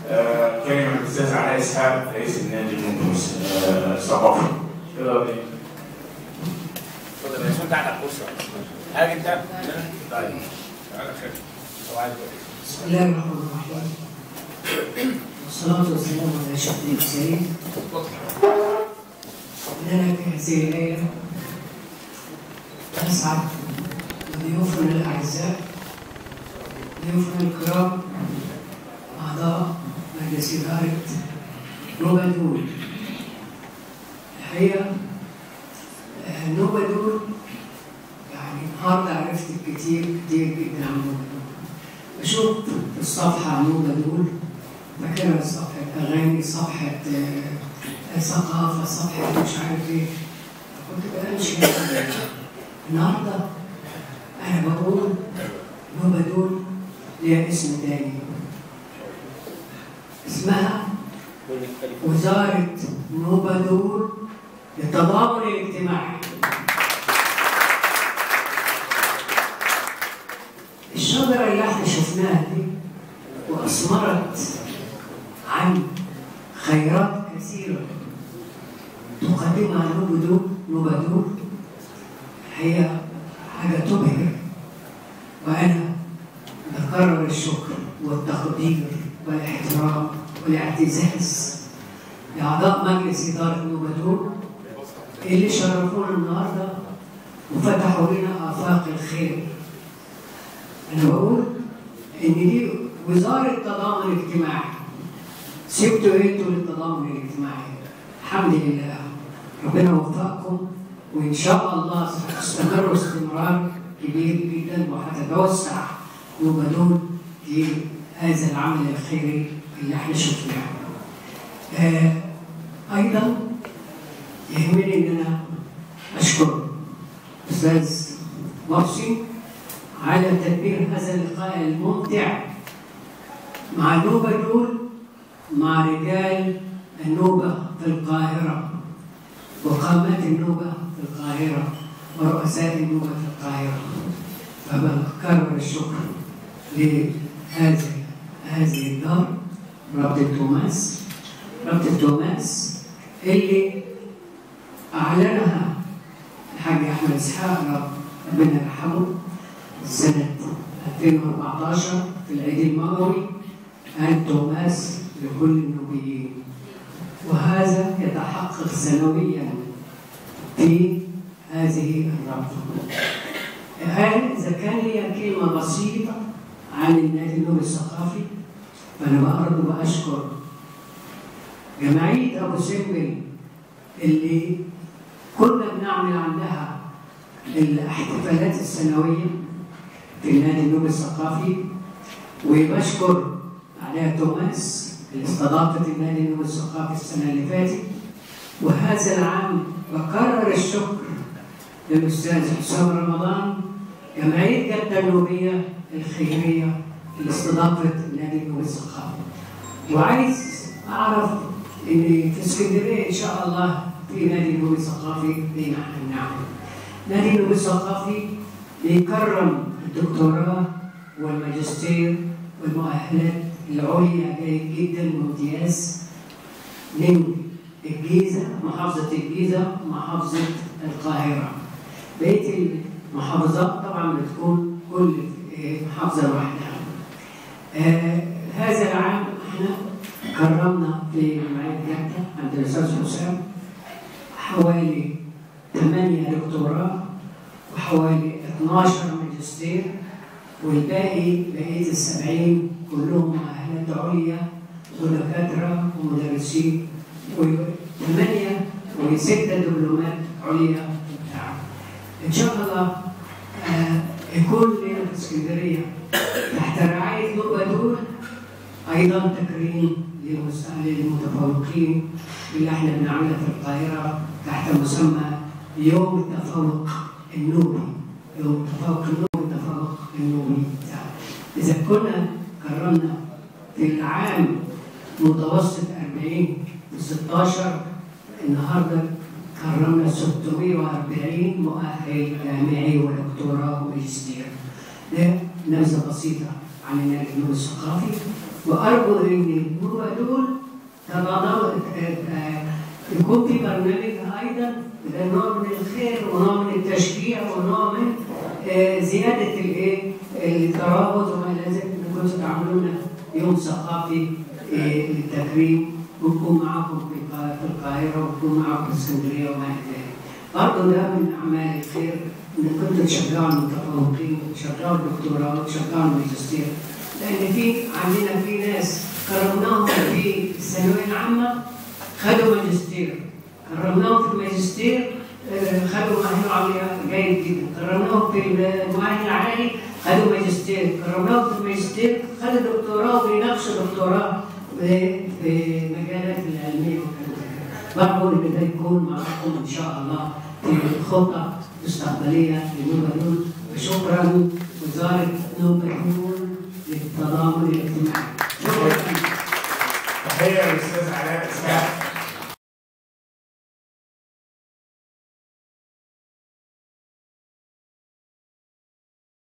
آه، كلمة الأستاذ علاء إسحاق رئيس النادي المنقذ الثقافي. يلا بينا. اتفضل يا باشا انت على الكرسي. حاجة انت؟ طيب. تعالى خير. صباح الفل. بسم الله الرحمن الرحيم والصلاة والسلام على أشرف المرسلين لنا في هذه الليلة أسعد بضيوفنا الأعزاء ضيوفنا الكرام أعضاء مجلس إدارة نوبة دول الحقيقة آه، نوبة دول يعني النهارده عرفت كتير كتير جدا عن نوبة دول بشوف في الصفحة عمودة دول فاكرها صفحة أغاني صفحة آه، ثقافة صفحة مش عارف إيه كنت بمشي النهاردة أنا بقول نوبة دول ليها اسم تاني اسمها وزارة نوبة دول للتضامن الاجتماعي الشجرة اللي احنا شفناها دي وأثمرت عن خيرات كثيرة تقدمها نوبدو نوبدو هي حاجة تبهر وأنا بكرر الشكر والتقدير والاحترام والاعتزاز لأعضاء مجلس إدارة نوبدو اللي شرفونا النهارده وفتحوا لنا آفاق الخير أنا بقول إن دي وزارة التضامن الاجتماعي سبتوا انتوا للتضامن الاجتماعي الحمد لله ربنا وفقكم وإن شاء الله ستستمروا استمرار كبير جدا وهتتوسع نوبدون في هذا العمل الخيري اللي احنا شفناه. آه أيضا يهمني إن أنا أشكر أستاذ مرسي على تدبير هذا اللقاء الممتع مع النوبة دول مع رجال النوبة في القاهرة وقامات النوبة في القاهرة ورؤساء النوبة في القاهرة فبكرر الشكر لهذه هذه الدار رابطة توماس رابطة توماس اللي أعلنها الحاج أحمد إسحاق ربنا يرحمه سنة 2014 في العيد المغربي آل توماس لكل النوبيين وهذا يتحقق سنويا في هذه الرابطة الآن إذا كان لي كلمة بسيطة عن النادي النوبي الثقافي فأنا برضه بأشكر جمعية أبو سمبل اللي كنا بنعمل عندها الاحتفالات السنوية في النادي النوبي الثقافي وبشكر علاء توماس اللي استضافت النادي النوبي الثقافي السنة اللي فاتت وهذا العام بكرر الشكر للأستاذ حسام رمضان جمعية جدة النوبية الخيرية اللي استضافت النادي النوبي الثقافي وعايز أعرف إن في اسكندرية إن شاء الله في نادي النوبي الثقافي بين النعم نادي النوبي الثقافي بيكرم الدكتوراه والماجستير والمؤهلات العليا جيد جدا وامتياز من الجيزة محافظة الجيزة ومحافظة القاهرة بقية المحافظات طبعا بتكون كل محافظة لوحدها آه هذا العام احنا كرمنا في جمعية جدة عند الأستاذ حسام حوالي ثمانية دكتوراه وحوالي 12 ماجستير والباقي بقية السبعين كلهم مؤهلات عليا ودكاترة ومدرسين وثمانية وستة دبلومات عليا بتاع. إن شاء الله آه يكون لنا في اسكندرية تحت رعاية نوبة دول أيضا تكريم للمتفوقين اللي احنا بنعملها في القاهرة تحت مسمى يوم التفوق النوبي يوم التفوق النوبي التفوق النوبي إذا كنا كرمنا في العام متوسط 40 و 16 النهارده كرمنا 640 مؤهل جامعي ودكتوراه وماجستير ده نبذه بسيطه عن النادي النوبي الثقافي وارجو ان النوبه دول تتضامن يكون في برنامجها ايضا نوع من الخير ونوع من التشجيع ونوع من آه، زياده الايه الترابط وما الى ذلك ان كنتوا تعملون يوم ثقافي آه، للتكريم ونكون معاكم في القا- في القاهره ونكون معاكم في اسكندريه وما الى ذلك. برضه ده من اعمال الخير ان كنتوا تشجعوا المتفوقين وتشجعوا الدكتوراه وتشجعوا الماجستير لان في عندنا في ناس كرمناهم في الثانويه العامه خدوا ماجستير كرمناهم في الماجستير آه، خدوا مؤهل عليا جيد جدا كرمناهم في المؤهل العالي خدوا ماجستير كرمناهم في الماجستير خدوا دكتوراه وبيناقشوا دكتوراه في في المجالات العلميه وكذا برجو ان ده يكون معاكم ان شاء الله في خطه مستقبليه لنوبه دول وشكرا وزاره نوبه دول للتضامن الاجتماعي شكرا تحيه للاستاذ علاء اسحاق